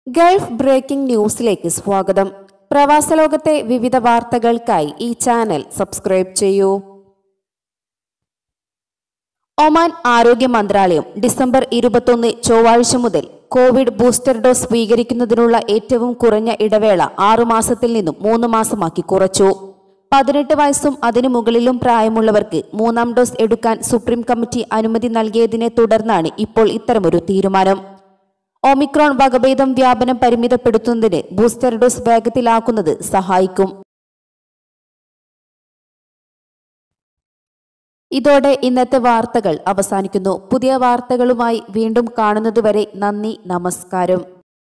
Gulf breaking ന്യൂസിലേക്ക് സ്വാഗതം പ്രവാസ ലോകത്തെ വിവിധ വാർത്തകൾക്കായി ഈ ചാനൽ സബ്സ്ക്രൈബ് ചെയ്യൂ ഒമാൻ ആരോഗ്യ മന്ത്രാലയം ഡിസംബർ ഇരുപത്തൊന്ന് ചൊവ്വാഴ്ച മുതൽ കോവിഡ് ബൂസ്റ്റർ ഡോസ് സ്വീകരിക്കുന്നതിനുള്ള ഏറ്റവും കുറഞ്ഞ ഇടവേള ആറുമാസത്തിൽ നിന്നും മൂന്ന് മാസമാക്കി കുറച്ചു പതിനെട്ട് വയസ്സും അതിനു മുകളിലും പ്രായമുള്ളവർക്ക് മൂന്നാം ഡോസ് എടുക്കാൻ സുപ്രീം കമ്മിറ്റി അനുമതി നൽകിയതിനെ തുടർന്നാണ് ഇപ്പോൾ ഇത്തരമൊരു തീരുമാനം ഒമിക്രോൺ വകഭേദം വ്യാപനം പരിമിതപ്പെടുത്തുന്നതിന് ബൂസ്റ്റർ ഡോസ് വേഗത്തിലാക്കുന്നത് സഹായിക്കും ഇതോടെ ഇന്നത്തെ വാർത്തകൾ അവസാനിക്കുന്നു പുതിയ വാർത്തകളുമായി വീണ്ടും കാണുന്നതുവരെ നന്ദി നമസ്കാരം